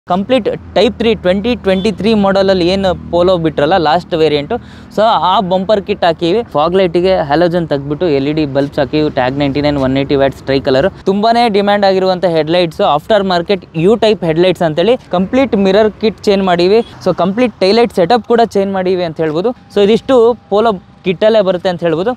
Complete type three twenty twenty three ಮಾಡಲಲ್ಲಿ ಏನು Polo ಬಿಟ್ರಲ್ಲ ಲಾಸ್ಟ್ ವೇರಿಯಂಟು ಸೊ ಆ ಬಂಪರ್ ಕಿಟ್ ಹಾಕಿವಿ ಫಾಗ್ ಲೈಟಿಗೆ ಹ್ಯಾಲೋಜನ್ ತೆಗ್ಬಿಟ್ಟು ಎಲ್ ಇ ಡಿ ಬಲ್ಬ್ಸ್ ಹಾಕಿವಿ tag ninety nine one eighty watts tri colour ತುಂಬಾನೇ ಡಿಮ್ಯಾಂಡ್ ಆಗಿರುವಂಥ headlights after market U type headlights ಅಂತೇಳಿ ಕಂಪ್ಲೀಟ್ ಮಿರರ್ ಕಿಟ್ ಚೇಂಜ್ ಮಾಡಿವಿ ಸೊ ಕಂಪ್ಲೀಟ್ ಟೈಲೈಟ್ ಸೆಟಪ್ ಕೂಡ change ಮಾಡಿವಿ ಅಂತ ಹೇಳ್ಬೋದು ಸೊ ಇದಿಷ್ಟು ಪೋಲೋ ಕಿಟ್ಟಲ್ಲೇ ಬರುತ್ತೆ ಅಂತ ಹೇಳ್ಬೋದು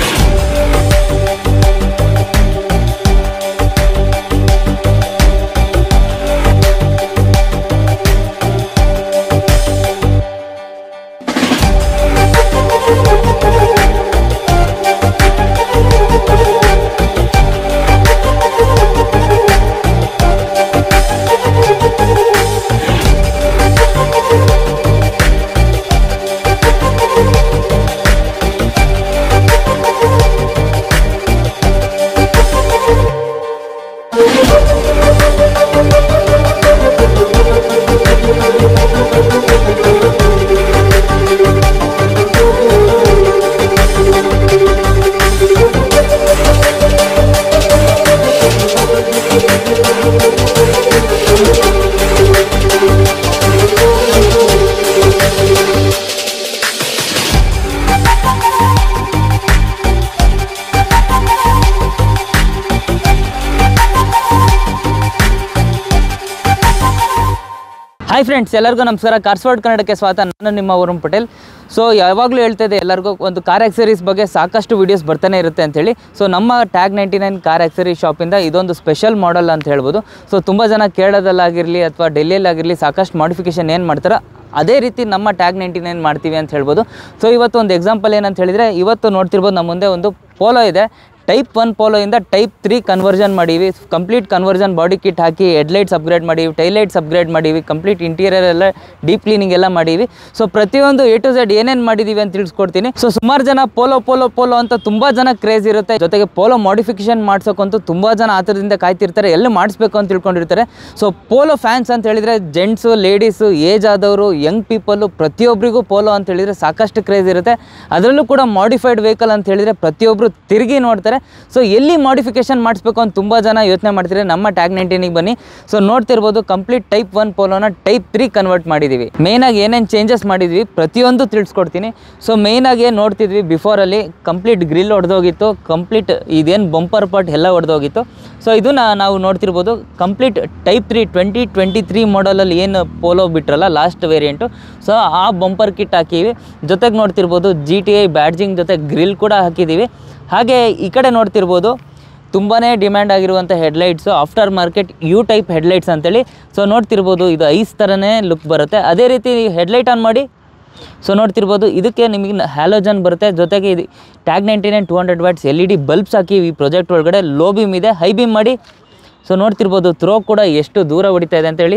ಹಾಯ್ ಫ್ರೆಂಡ್ಸ್ ಎಲ್ಲರಿಗೂ ನಮಸ್ಕಾರ ಕಾರ್ಸ್ವಾಡ್ ಕನ್ನಡಕ್ಕೆ ಸ್ವಾಗತ ನಾನು ನಿಮ್ಮ ವರುಣ್ ಪಟೇಲ್ ಸೊ ಯಾವಾಗಲೂ ಹೇಳ್ತಾ ಇದೆ ಎಲ್ಲರಿಗೂ ಒಂದು ಕಾರ್ ಆಕ್ಸರೀಸ್ ಬಗ್ಗೆ ಸಾಕಷ್ಟು ವೀಡಿಯೋಸ್ ಬರ್ತಾನೆ ಇರುತ್ತೆ ಅಂತೇಳಿ ಸೊ ನಮ್ಮ tag ninety nine car accessory ಶಾಪಿಂದ ಇದೊಂದು ಸ್ಪೆಷಲ್ ಮಾಡೆಲ್ ಅಂತ ಹೇಳ್ಬೋದು ಸೊ ತುಂಬ ಜನ ಕೇರಳದಲ್ಲಾಗಿರಲಿ ಅಥವಾ ಡೆಲ್ಲಿಯಲ್ಲಾಗಿರಲಿ ಸಾಕಷ್ಟು ಮಾಡಿಫಿಕೇಷನ್ ಏನು ಮಾಡ್ತಾರೋ ಅದೇ ರೀತಿ ನಮ್ಮ ಟ್ಯಾಗ್ ನೈಂಟಿ ನೈನ್ ಮಾಡ್ತೀವಿ ಅಂತ ಹೇಳ್ಬೋದು ಸೊ ಇವತ್ತು ಒಂದು ಎಕ್ಸಾಂಪಲ್ ಏನಂತ ಹೇಳಿದರೆ ಇವತ್ತು ನೋಡ್ತಿರ್ಬೋದು ನಮ್ಮ ಮುಂದೆ ಒಂದು ಪೋಲೋ ಇದೆ ಟೈಪ್ ಒನ್ ಪೋಲೋಯಿಂದ ಟೈಪ್ ತ್ರೀ ಕನ್ವರ್ಷನ್ ಮಾಡೀವಿ ಕಂಪ್ಲೀಟ್ ಕನ್ವರ್ಷನ್ ಬಾಡಿ ಕಿಟ್ ಹಾಕಿ ಹೆಡ್ಲೈಟ್ಸ್ ಅಪ್ಗ್ರೇಡ್ ಮಾಡೀವಿ ಟೈಲೈಟ್ಸ್ ಅಪ್ಗ್ರೇಡ್ ಮಾಡೀವಿ ಕಂಪ್ಲೀಟ್ ಇಂಟೀರಿಯರ್ ಎಲ್ಲ ಡೀಪ್ ಕ್ಲೀನಿಂಗ್ ಎಲ್ಲ ಮಾಡೀವಿ ಸೊ ಪ್ರತಿಯೊಂದು ಎ ಟು ಝೆಡ್ ಏನೇನು ಮಾಡಿದ್ದೀವಿ ಅಂತ ತಿಳಿಸ್ಕೊಡ್ತೀನಿ ಸೊ ಸುಮಾರು ಜನ ಪೋಲೋ ಪೋಲೋ ಪೋಲೋ ಅಂತ ತುಂಬ ಜನ ಕ್ರೇಜ್ ಇರುತ್ತೆ ಜೊತೆಗೆ ಪೋಲೋ ಮಾಡಿಫಿಕೇಶನ್ ಮಾಡ್ಸೋಕ್ಕಂತೂ ತುಂಬ ಜನ ಆತರದಿಂದ ಕಾಯ್ತಿರ್ತಾರೆ ಎಲ್ಲ ಮಾಡಿಸ್ಬೇಕು ಅಂತ ತಿಳ್ಕೊಂಡಿರ್ತಾರೆ ಸೊ ಪೋಲೋ ಫ್ಯಾನ್ಸ್ ಅಂತ ಹೇಳಿದರೆ ಜೆಂಟ್ಸು ಲೇಡೀಸು ಏಜ್ ಆದವರು ಯಂಗ್ ಪೀಪಲ್ಲು ಪ್ರತಿಯೊಬ್ಬರಿಗೂ ಪೋಲೋ ಅಂತ ಹೇಳಿದರೆ ಸಾಕಷ್ಟು ಕ್ರೇಜ್ ಇರುತ್ತೆ ಅದರಲ್ಲೂ ಕೂಡ ಮಾಡಿಫೈಡ್ ವೆಹಿಕಲ್ ಅಂತ ಹೇಳಿದರೆ ಪ್ರತಿಯೊಬ್ಬರು ತಿರುಗಿ ನೋಡ್ತಾರೆ ಸೊ ಎಲ್ಲಿ ಮಾಡಿಫಿಕೇಶನ್ ಮಾಡಿಸ್ಬೇಕು ಅಂತ ತುಂಬ ಜನ ಯೋಚನೆ ಮಾಡ್ತಿದ್ದಾರೆ ನಮ್ಮ ಟ್ಯಾಗ್ ನೈಂಟೀನಿಗೆ ಬನ್ನಿ ಸೊ ನೋಡ್ತಿರ್ಬೋದು ಕಂಪ್ಲೀಟ್ ಟೈಪ್ ಒನ್ ಪೋಲೋನ ಟೈಪ್ ತ್ರೀ ಕನ್ವರ್ಟ್ ಮಾಡಿದ್ದೀವಿ ಮೇಯ್ನಾಗಿ ಏನೇನು ಚೇಂಜಸ್ ಮಾಡಿದ್ವಿ ಪ್ರತಿಯೊಂದು ತಿಳಿಸ್ಕೊಡ್ತೀನಿ ಸೊ ಮೇಯ್ನಾಗಿ ಏನು ನೋಡ್ತಿದ್ವಿ ಬಿಫೋರಲ್ಲಿ ಕಂಪ್ಲೀಟ್ ಗ್ರಿಲ್ ಹೊಡೆದೋಗಿತ್ತು ಕಂಪ್ಲೀಟ್ ಇದೇನು ಬಂಪರ್ ಪಾರ್ಟ್ ಎಲ್ಲ ಹೊಡೆದೋಗಿತ್ತು ಸೊ ಇದನ್ನ ನಾವು ನೋಡ್ತಿರ್ಬೋದು complete type three twenty twenty three ಮಾಡಲಲ್ಲಿ ಏನು ಪೋಲೋ ಬಿಟ್ರಲ್ಲ ಲಾಸ್ಟ್ ವೇರಿಯಂಟು ಸೊ ಆ ಬಂಪರ್ ಕಿಟ್ ಹಾಕಿವಿ ಜೊತೆಗೆ ನೋಡ್ತಿರ್ಬೋದು ಜಿ ಟಿ ಐ ಬ್ಯಾಡ್ಜಿಂಗ್ ಜೊತೆ ಗ್ರಿಲ್ ಕೂಡ ಹಾಕಿದ್ದೀವಿ ಹಾಗೆ ಈ ಕಡೆ ನೋಡ್ತಿರ್ಬೋದು ತುಂಬಾ ಡಿಮ್ಯಾಂಡ್ ಆಗಿರುವಂಥ headlights after market U type headlights ಅಂತೇಳಿ ಸೊ ನೋಡ್ತಿರ್ಬೋದು ಇದು ಐಸ್ ಥರನೇ ಲುಕ್ ಬರುತ್ತೆ ಅದೇ ರೀತಿ ಹೆಡ್ಲೈಟ್ ಆನ್ ಮಾಡಿ ಸೊ ನೋಡ್ತಿರ್ಬೋದು ಇದಕ್ಕೆ ನಿಮಗೆ ಹ್ಯಾಲೋಜನ್ ಬರುತ್ತೆ ಜೊತೆಗೆ ಇದು tag ninety nine two hundred watts L E D bulbs ಹಾಕಿ ಈ ಪ್ರಾಜೆಕ್ಟ್ ಒಳಗಡೆ ಲೋ ಬೀಮ್ ಇದೆ ಹೈ ಬೀಮ್ ಮಾಡಿ ಸೊ ನೋಡ್ತಿರ್ಬೋದು ಥ್ರೋ ಕೂಡ ಎಷ್ಟು ದೂರ ಹೊಡಿತಾ ಇದೆ ಅಂತೇಳಿ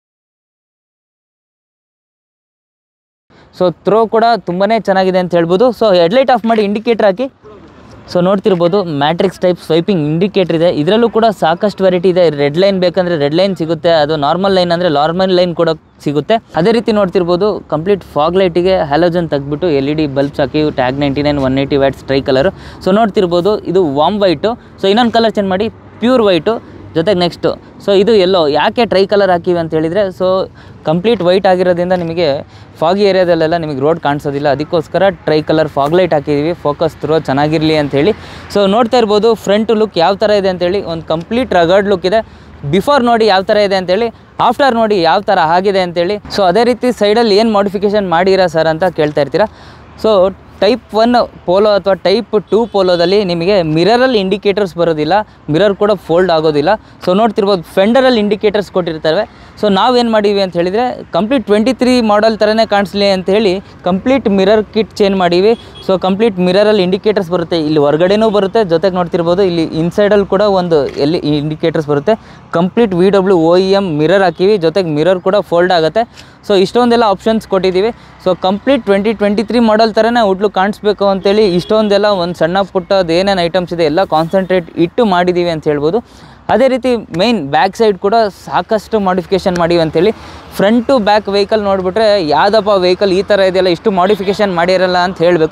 ಸೊ ಥ್ರೋ ಕೂಡ ತುಂಬಾ ಚೆನ್ನಾಗಿದೆ ಅಂತ ಹೇಳ್ಬೋದು ಸೊ ಹೆಡ್ಲೈಟ್ ಆಫ್ ಮಾಡಿ ಇಂಡಿಕೇಟರ್ ಹಾಕಿ ಸೊ ನೋಡ್ತಿರ್ಬೋದು ಮ್ಯಾಟ್ರಿಕ್ಸ್ ಟೈಪ್ ಸ್ವೈಪಿಂಗ್ ಇಂಡಿಕೇಟರ್ ಇದೆ ಇದರಲ್ಲೂ ಕೂಡ ಸಾಕಷ್ಟು ವೆರೈಟಿ ಇದೆ ರೆಡ್ ಲೈನ್ ಬೇಕಂದರೆ ರೆಡ್ ಲೈನ್ ಸಿಗುತ್ತೆ ಅದು ನಾರ್ಮಲ್ ಲೈನ್ ಅಂದರೆ ನಾರ್ಮಲ್ ಲೈನ್ ಕೂಡ ಸಿಗುತ್ತೆ ಅದೇ ರೀತಿ ನೋಡ್ತಿರ್ಬೋದು ಕಂಪ್ಲೀಟ್ ಫಾಗ್ ಲೈಟಿಗೆ ಹ್ಯಾಲೋಜನ್ ತೆಗ್ಬಿಟ್ಟು ಎಲ್ ಇ ಡಿ ಬಲ್ಬ್ಸ್ ಹಾಕಿ tag ninety nine one eighty watts tri colour so ನೋಡ್ತಿರ್ಬೋದು ಇದು ವಾಮ್ ವೈಟು ಸೊ ಇನ್ನೊಂದು ಕಲರ್ ಚೇಂಜ್ ಮಾಡಿ ಪ್ಯೂರ್ ವೈಟು ಜೊತೆಗೆ ನೆಕ್ಸ್ಟು ಸೊ ಇದು ಎಲ್ಲೋ ಯಾಕೆ ಟ್ರೈ ಕಲರ್ ಹಾಕಿವಿ ಅಂತ ಹೇಳಿದರೆ ಸೊ ಕಂಪ್ಲೀಟ್ ವೈಟ್ ಆಗಿರೋದ್ರಿಂದ ನಿಮಗೆ ಫಾಗಿ ಏರಿಯಾದಲ್ಲೆಲ್ಲ ನಿಮಗೆ ರೋಡ್ ಕಾಣಿಸೋದಿಲ್ಲ ಅದಕ್ಕೋಸ್ಕರ ಟ್ರೈ ಕಲರ್ ಫಾಗ್ ಲೈಟ್ ಹಾಕಿದ್ದೀವಿ ಫೋಕಸ್ ಥ್ರೋ ಚೆನ್ನಾಗಿರಲಿ ಅಂತೇಳಿ ಸೊ ನೋಡ್ತಾ ಇರ್ಬೋದು ಫ್ರಂಟ್ ಲುಕ್ ಯಾವ ಥರ ಇದೆ ಅಂತೇಳಿ ಒಂದು ಕಂಪ್ಲೀಟ್ ರಗಡ್ ಲುಕ್ ಇದೆ ಬಿಫೋರ್ ನೋಡಿ ಯಾವ ಥರ ಇದೆ ಅಂತೇಳಿ ಆಫ್ಟರ್ ನೋಡಿ ಯಾವ ಥರ ಆಗಿದೆ ಅಂತೇಳಿ ಸೊ ಅದೇ ರೀತಿ ಸೈಡಲ್ಲಿ ಏನು ಮಾಡಿಫಿಕೇಷನ್ ಮಾಡಿರಾ ಸರ್ ಅಂತ ಕೇಳ್ತಾ ಇರ್ತೀರಾ ಸೊ ಟೈಪ್ ಒನ್ ಪೋಲೋ ಅಥವಾ ಟೈಪ್ ಟೂ ಪೋಲೋದಲ್ಲಿ ನಿಮಗೆ ಮಿರರಲ್ಲಿ ಇಂಡಿಕೇಟರ್ಸ್ ಬರೋದಿಲ್ಲ ಮಿರರ್ ಕೂಡ ಫೋಲ್ಡ್ ಆಗೋದಿಲ್ಲ ಸೊ ನೋಡ್ತಿರ್ಬೋದು ಫೆಂಡರಲ್ಲಿ ಇಂಡಿಕೇಟರ್ಸ್ ಕೊಟ್ಟಿರ್ತವೆ ಸೊ ನಾವೇನು ಮಾಡೀವಿ ಅಂತ ಹೇಳಿದರೆ ಕಂಪ್ಲೀಟ್ ಟ್ವೆಂಟಿ ತ್ರೀ ಮಾಡಲ್ ಥರನೇ ಕಾಣಿಸ್ಲಿ ಅಂತ ಹೇಳಿ ಕಂಪ್ಲೀಟ್ ಮಿರರ್ ಕಿಟ್ ಚೇಂಜ್ ಮಾಡೀವಿ ಸೊ ಕಂಪ್ಲೀಟ್ ಮಿರರಲ್ಲಿ ಇಂಡಿಕೇಟರ್ಸ್ ಬರುತ್ತೆ ಇಲ್ಲಿ ಹೊರಗಡೆನೂ ಬರುತ್ತೆ ಜೊತೆಗೆ ನೋಡ್ತಿರ್ಬೋದು ಇಲ್ಲಿ ಇನ್ಸೈಡಲ್ಲಿ ಕೂಡ ಒಂದು ಎಲ್ಲಿ ಇಂಡಿಕೇಟರ್ಸ್ ಬರುತ್ತೆ complete V W O E M mirror ಹಾಕಿವಿ ಜೊತೆಗೆ ಮಿರರ್ ಕೂಡ ಫೋಲ್ಡ್ ಆಗುತ್ತೆ ಸೊ ಇಷ್ಟೊಂದೆಲ್ಲ ಆಪ್ಷನ್ಸ್ ಕೊಟ್ಟಿದ್ದೀವಿ so complete twenty twenty three model ಥರನೇ ಔಟ್ಲುಕ್ ಕಾಣಿಸ್ಬೇಕು ಅಂತೇಳಿ ಇಷ್ಟೊಂದೆಲ್ಲ ಒಂದು ಸಣ್ಣ ಪುಟ್ಟದ್ದು ಏನೇನು ಐಟಮ್ಸ್ ಇದೆ ಎಲ್ಲ ಕಾನ್ಸಂಟ್ರೇಟ್ ಇಟ್ಟು ಮಾಡಿದ್ದೀವಿ ಅಂತ ಹೇಳ್ಬೋದು ಅದೇ ರೀತಿ ಮೇಯ್ನ್ ಬ್ಯಾಕ್ ಸೈಡ್ ಕೂಡ ಸಾಕಷ್ಟು ಮಾಡಿಫಿಕೇಷನ್ ಮಾಡಿವಿ ಅಂತೇಳಿ ಫ್ರಂಟ್ ಟು ಬ್ಯಾಕ್ ವೆಹಿಕಲ್ ನೋಡಿಬಿಟ್ರೆ ಯಾವುದಪ್ಪ ವೆಹಿಕಲ್ ಈ ಥರ ಇದೆಯಲ್ಲ ಇಷ್ಟು ಮಾಡಿಫಿಕೇಷನ್ ಮಾಡಿರಲ್ಲ ಅಂತ ಹೇಳಬೇಕು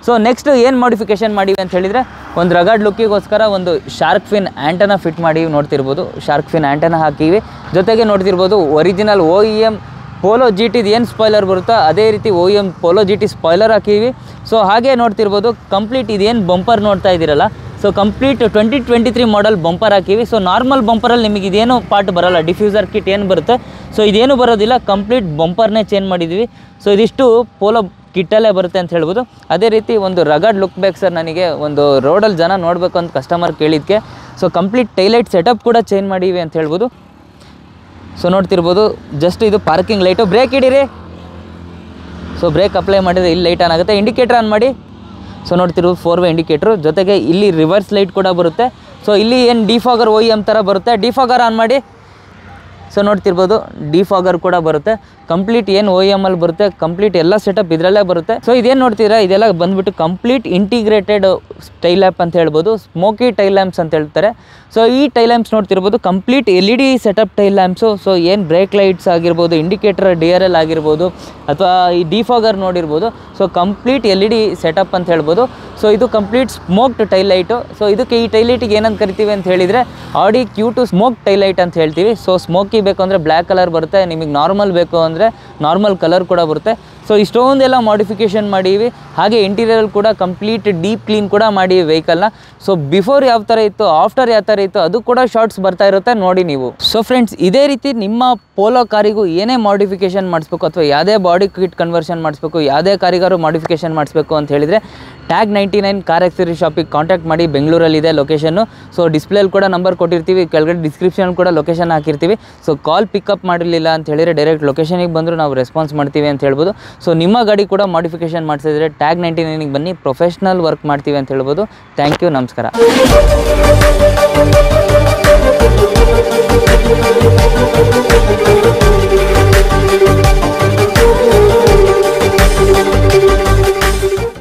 ಸೊ ನೆಕ್ಸ್ಟ್ ಏನು ಮಾಡಿಫಿಕೇಶನ್ ಮಾಡಿವಿ ಅಂತ ಹೇಳಿದರೆ ಒಂದು ರಗಡ್ ಲುಕ್ಕಿಗೋಸ್ಕರ ಒಂದು ಶಾರ್ಕ್ ಫಿನ್ ಆ್ಯಂಟನ ಫಿಟ್ ಮಾಡಿ ನೋಡ್ತಿರ್ಬೋದು ಶಾರ್ಕ್ ಫಿನ್ ಆ್ಯಂಟನ ಹಾಕಿವಿ ಜೊತೆಗೆ ನೋಡ್ತಿರ್ಬೋದು original O E M Polo G ಟಿದು ಏನು ಸ್ಪಾಯ್ಲರ್ ಬರುತ್ತೋ ಅದೇ ರೀತಿ O M Polo G T spoiler ಹಾಕಿವಿ ಸೊ ಹಾಗೆ ನೋಡ್ತಿರ್ಬೋದು ಕಂಪ್ಲೀಟ್ ಇದೇನು ಬಂಪರ್ ನೋಡ್ತಾ ಇದ್ದೀರಲ್ಲ so complete twenty twenty three model bumper ಹಾಕಿವಿ ಸೊ ನಾರ್ಮಲ್ ಬಂಪರಲ್ಲಿ ನಿಮಗೆ ಇದೇನು ಪಾರ್ಟ್ ಬರಲ್ಲ ಡಿಫ್ಯೂಸರ್ ಕಿಟ್ ಏನು ಬರುತ್ತೆ ಸೊ ಇದೇನು ಬರೋದಿಲ್ಲ ಕಂಪ್ಲೀಟ್ ಬಂಪರ್ನೇ ಚೇಂಜ್ ಮಾಡಿದ್ವಿ ಸೊ ಇದಿಷ್ಟು ಪೋಲೋ ಕಿಟ್ಟಲ್ಲೇ ಬರುತ್ತೆ ಅಂತ ಹೇಳ್ಬೋದು ಅದೇ ರೀತಿ ಒಂದು ರಗಡ್ ಲುಕ್ ಬೇಕು ಸರ್ ನನಗೆ ಒಂದು ರೋಡಲ್ಲಿ ಜನ ನೋಡಬೇಕು ಅಂತ ಕಸ್ಟಮರ್ ಕೇಳಿದ್ದಕ್ಕೆ ಸೊ ಕಂಪ್ಲೀಟ್ ಟೈಲೈಟ್ ಸೆಟಪ್ ಕೂಡ ಚೇಂಜ್ ಮಾಡೀವಿ ಅಂತ ಹೇಳ್ಬೋದು ಸೊ ನೋಡ್ತಿರ್ಬೋದು ಜಸ್ಟ್ ಇದು ಪಾರ್ಕಿಂಗ್ ಲೈಟು ಬ್ರೇಕ್ ಹಿಡೀರಿ ಸೊ ಬ್ರೇಕ್ ಅಪ್ಲೈ ಮಾಡಿದರೆ ಇಲ್ಲಿ ಲೈಟ್ ಆನ್ ಆಗುತ್ತೆ ಇಂಡಿಕೇಟರ್ ಆನ್ ಮಾಡಿ ಸೊ ನೋಡ್ತಿರ್ಬೋದು ಫೋರ್ ವೇ ಇಂಡಿಕೇಟ್ರು ಜೊತೆಗೆ ಇಲ್ಲಿ ರಿವರ್ಸ್ ಲೈಟ್ ಕೂಡ ಬರುತ್ತೆ ಸೊ ಇಲ್ಲಿ ಏನು ಡಿಫಾಗರ್ ಒಯ್ ಎಮ್ ಥರ ಬರುತ್ತೆ ಡಿಫಾಗರ್ ಆನ್ ಮಾಡಿ ಸೊ ನೋಡ್ತಿರ್ಬೋದು ಡಿಫಾಗರ್ ಕೂಡ ಬರುತ್ತೆ ಕಂಪ್ಲೀಟ್ ಏನು ಒ ಎಮ್ ಅಲ್ಲಿ ಬರುತ್ತೆ ಕಂಪ್ಲೀಟ್ ಎಲ್ಲ ಸೆಟಪ್ ಇದರಲ್ಲೇ ಬರುತ್ತೆ ಸೊ ಇದೇನು ನೋಡ್ತೀರಾ ಇದೆಲ್ಲ ಬಂದ್ಬಿಟ್ಟು ಕಂಪ್ಲೀಟ್ ಇಂಟಿಗ್ರೇಟೆಡ್ ಟೈಲ್ ಲ್ಯಾಂಪ್ ಅಂತ ಹೇಳ್ಬೋದು ಸ್ಮೋಕಿ ಟೈಲ್ ಲ್ಯಾಂಪ್ಸ್ ಅಂತ ಹೇಳ್ತಾರೆ ಸೊ ಈ ಟೈಲ್ ಲ್ಯಾಂಪ್ಸ್ ನೋಡ್ತಿರ್ಬೋದು complete L E D setup tail lamps so ಏನು ಬ್ರೇಕ್ ಲೈಟ್ಸ್ ಆಗಿರ್ಬೋದು ಇಂಡಿಕೇಟರ್ ಡಿ ಆರ್ ಎಲ್ ಆಗಿರ್ಬೋದು ಅಥವಾ ಈ ಡಿಫಾಗರ್ ನೋಡಿರ್ಬೋದು so complete L E D setup ಅಂತ ಹೇಳ್ಬೋದು ಸೊ ಇದು complete smoked tail light so ಇದಕ್ಕೆ ಈ ಟೈಲ್ ಲೈಟಿಗೆ ಏನಂತ ಕರಿತೀವಿ ಅಂತ ಹೇಳಿದರೆ Audi Q two smoke tail light ಅಂತ ಹೇಳ್ತೀವಿ ಸೊ ಸ್ಮೋಕಿ ಬೇಕು ಅಂದರೆ ಬ್ಲ್ಯಾಕ್ ಕಲರ್ ಬರುತ್ತೆ ನಿಮಗೆ ನಾರ್ಮಲ್ ಬೇಕು ಅಂದರೆ ನಾರ್ಮಲ್ ಕಲರ್ ಕೂಡ ಬರುತ್ತೆ ಸೊ ಇಷ್ಟೊಂದೆಲ್ಲ ಮಾಡಿಫಿಕೇಷನ್ ಮಾಡೀವಿ ಹಾಗೆ ಇಂಟೀರಿಯರ್ ಕೂಡ ಕಂಪ್ಲೀಟ್ ಡೀಪ್ ಕ್ಲೀನ್ ಕೂಡ ಮಾಡಿ ವೆಹಿಕಲ್ನ ಸೊ ಬಿಫೋರ್ ಯಾವ ಥರ ಇತ್ತು ಆಫ್ಟರ್ ಯಾವ ಥರ ಇತ್ತು ಅದು ಕೂಡ ಶಾರ್ಟ್ಸ್ ಬರ್ತಾ ಇರುತ್ತೆ ನೋಡಿ ನೀವು ಸೊ ಫ್ರೆಂಡ್ಸ್ ಇದೇ ರೀತಿ ನಿಮ್ಮ ಪೋಲೋ ಕಾರಿಗೂ ಏನೇ ಮಾಡಿಫಿಕೇಶನ್ ಮಾಡಿಸ್ಬೇಕು ಅಥವಾ ಯಾವುದೇ ಬಾಡಿ ಕಿಟ್ ಕನ್ವರ್ಷನ್ ಮಾಡಿಸ್ಬೇಕು ಯಾವುದೇ ಕಾರಿಗಾರು ಮಾಡಿಫಿಕೇಶನ್ ಮಾಡಿಸ್ಬೇಕು ಅಂತ ಹೇಳಿದರೆ tag ninety nine car accessory ಶಾಪಿಗೆ ಕಾಂಟ್ಯಾಕ್ಟ್ ಮಾಡಿ ಬೆಂಗಳೂರಲ್ಲಿದೆ ಲೊಕೇಶನ್ನು ಸೊ ಡಿಸ್ಪ್ಲೇಲಿ ಕೂಡ ನಂಬರ್ ಕೊಟ್ಟಿರ್ತೀವಿ ಕೆಳಗಡೆ ಡಿಸ್ಕ್ರಿಪ್ಷನ್ ಕೂಡ ಲೊಕೇಶನ್ ಹಾಕಿರ್ತೀವಿ ಸೊ ಕಾಲ್ ಪಿಕಪ್ ಮಾಡಿರಲಿಲ್ಲ ಅಂತ ಹೇಳಿದರೆ ಡೈರೆಕ್ಟ್ ಲೊಕೇಶನಿಗೆ ಬಂದರೂ ನಾವು ರೆಸ್ಪಾನ್ಸ್ ಮಾಡ್ತೀವಿ ಅಂತ ಹೇಳ್ಬೋದು ಸೊ ನಿಮ್ಮ ಗಾಡಿ ಕೂಡ ಮಾಡಿಫಿಕೇಶನ್ ಮಾಡಿಸಿದ್ರೆ ಟ್ಯಾಗ್ ನೈಂಟಿ ನೈನಿಗೆ ಬನ್ನಿ ಪ್ರೊಫೆಷ್ನಲ್ ವರ್ಕ್ ಮಾಡ್ತೀವಿ ಅಂತ ಹೇಳ್ಬೋದು ಥ್ಯಾಂಕ್ ಯು ನಮಸ್ಕಾರ Thank you.